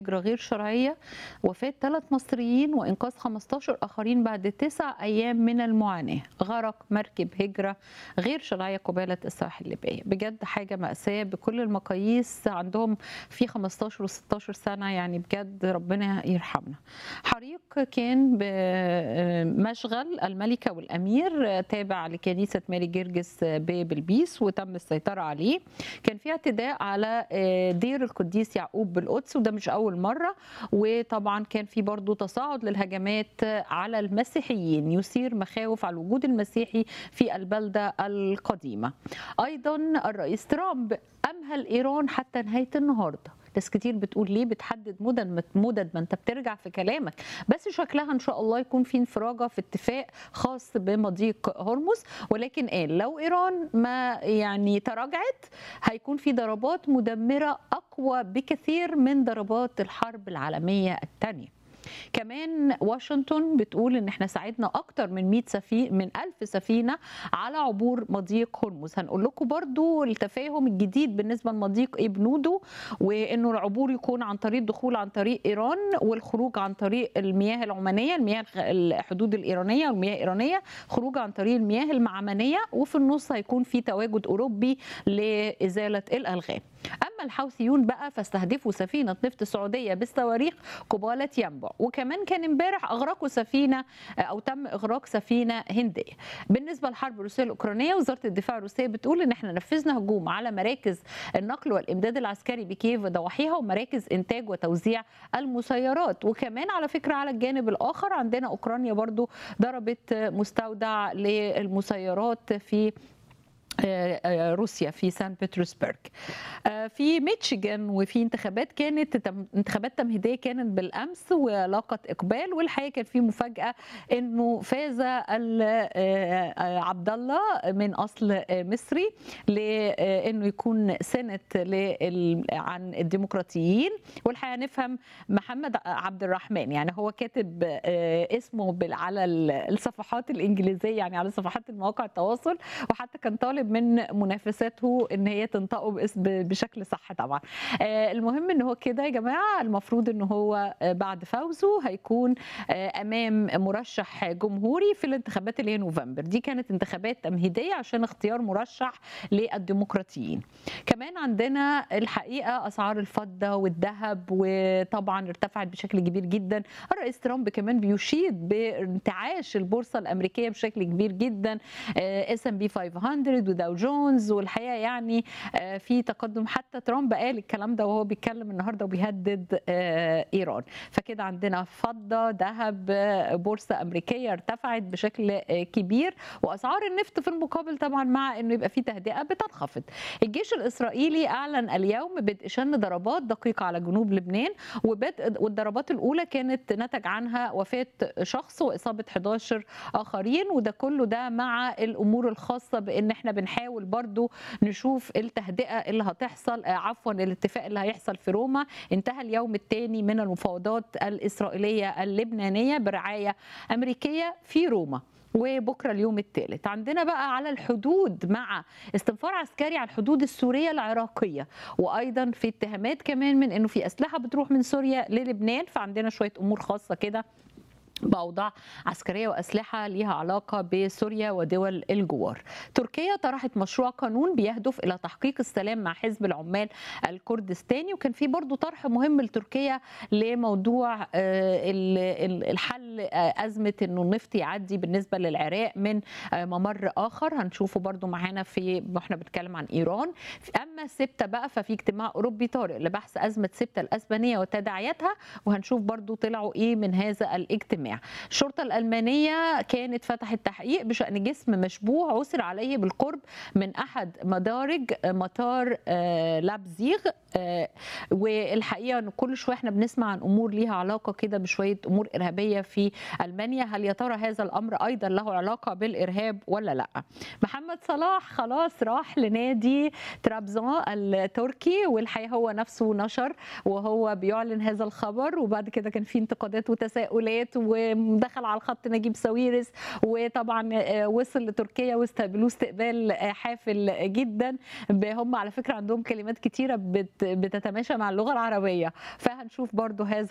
هجرة غير شرعية وفاة ثلاث مصريين وإنقاذ 15 آخرين بعد تسع أيام من المعاناة غرق مركب هجرة غير شرعية قبالة الساحل الليبية بجد حاجة مأساة بكل المقاييس عندهم في 15 و16 سنة يعني بجد ربنا يرحمنا حريق كان بمشغل الملكة والأمير تابع لكنيسة ماري جرجس ببلبيس وتم السيطرة عليه كان في اعتداء على دير القديس يعقوب بالقدس وده مش أول مرة وطبعا كان في برضو تصاعد للهجمات على المسيحيين يثير مخاوف على الوجود المسيحي في البلدة القديمة أيضا الرئيس ترامب أمهل إيران حتى نهاية النهاردة ناس كتير بتقول ليه بتحدد مدد مدد ما انت بترجع في كلامك بس شكلها ان شاء الله يكون في انفراجه في اتفاق خاص بمضيق هرمز ولكن قال لو ايران ما يعني تراجعت هيكون في ضربات مدمره اقوى بكثير من ضربات الحرب العالميه الثانيه كمان واشنطن بتقول ان احنا ساعدنا اكتر من 100 سفينه من 1000 سفينه على عبور مضيق هرمز هنقول لكم برضو التفاهم الجديد بالنسبه لمضيق ابنودو وانه العبور يكون عن طريق الدخول عن طريق ايران والخروج عن طريق المياه العمانيه المياه الحدود الايرانيه والمياه الايرانيه خروج عن طريق المياه المعمنيه وفي النص هيكون في تواجد اوروبي لازاله الالغام اما الحوثيون بقى فاستهدفوا سفينه نفط سعوديه بالصواريخ قباله ينبع وكمان كان امبارح اغرقوا سفينه او تم اغراق سفينه هنديه بالنسبه للحرب الروسيه الاوكرانيه وزاره الدفاع الروسيه بتقول ان احنا نفذنا هجوم على مراكز النقل والامداد العسكري بكييف وضواحيها ومراكز انتاج وتوزيع المسيرات وكمان على فكره على الجانب الاخر عندنا اوكرانيا برضو ضربت مستودع للمسيرات في روسيا في سان بطرسبرغ في ميتشيغان وفي انتخابات كانت انتخابات تمهيديه كانت بالامس ولاقت اقبال والحقيقه كان في مفاجاه انه فاز عبد الله من اصل مصري لانه يكون سنت عن الديمقراطيين والحقيقه نفهم محمد عبد الرحمن يعني هو كاتب اسمه على الصفحات الانجليزيه يعني على صفحات المواقع التواصل وحتى كان طالب من منافساته ان هي تنطقه باسم بشكل صح طبعا المهم ان هو كده يا جماعه المفروض ان هو بعد فوزه هيكون امام مرشح جمهوري في الانتخابات اللي هي نوفمبر دي كانت انتخابات تمهيديه عشان اختيار مرشح للديمقراطيين كمان عندنا الحقيقه اسعار الفضه والذهب وطبعا ارتفعت بشكل كبير جدا الرئيس ترامب كمان بيشيد بانتعاش البورصه الامريكيه بشكل كبير جدا اس ام بي 500 وداو جونز والحقيقه يعني في تقدم حتى ترامب قال الكلام ده وهو بيتكلم النهارده وبيهدد ايران فكده عندنا فضه ذهب بورصه امريكيه ارتفعت بشكل كبير واسعار النفط في المقابل طبعا مع انه يبقى في تهدئه بتنخفض الجيش الاسرائيلي اعلن اليوم بدء شن ضربات دقيقه على جنوب لبنان وبدء والضربات الاولى كانت نتج عنها وفاه شخص واصابه 11 اخرين وده كله ده مع الامور الخاصه بان احنا بنحاول برضو نشوف التهدئه اللي هتحصل عفوا الاتفاق اللي هيحصل في روما انتهى اليوم الثاني من المفاوضات الاسرائيليه اللبنانيه برعايه امريكيه في روما وبكره اليوم الثالث عندنا بقى على الحدود مع استنفار عسكري على الحدود السوريه العراقيه وايضا في اتهامات كمان من انه في اسلحه بتروح من سوريا للبنان فعندنا شويه امور خاصه كده باوضاع عسكريه واسلحه ليها علاقه بسوريا ودول الجوار. تركيا طرحت مشروع قانون بيهدف الى تحقيق السلام مع حزب العمال الكردستاني وكان في برضو طرح مهم لتركيا لموضوع الحل ازمه انه النفط يعدي بالنسبه للعراق من ممر اخر هنشوفه برضو معانا في واحنا بنتكلم عن ايران. اما سبته بقى ففي اجتماع اوروبي طارئ لبحث ازمه سبته الاسبانيه وتداعياتها وهنشوف برضو طلعوا ايه من هذا الاجتماع. الشرطة الألمانية كانت فتحت تحقيق بشأن جسم مشبوه عثر عليه بالقرب من أحد مدارج مطار لابزيغ والحقيقة أن كل شوية احنا بنسمع عن أمور ليها علاقة كده بشوية أمور إرهابية في ألمانيا هل يا ترى هذا الأمر أيضا له علاقة بالإرهاب ولا لا محمد صلاح خلاص راح لنادي ترابزون التركي والحقيقة هو نفسه نشر وهو بيعلن هذا الخبر وبعد كده كان في انتقادات وتساؤلات و ودخل على الخط نجيب ساويرس وطبعا وصل لتركيا واستقبلوه استقبال حافل جدا هم على فكره عندهم كلمات كتيره بتتماشى مع اللغه العربيه فهنشوف برضو هذا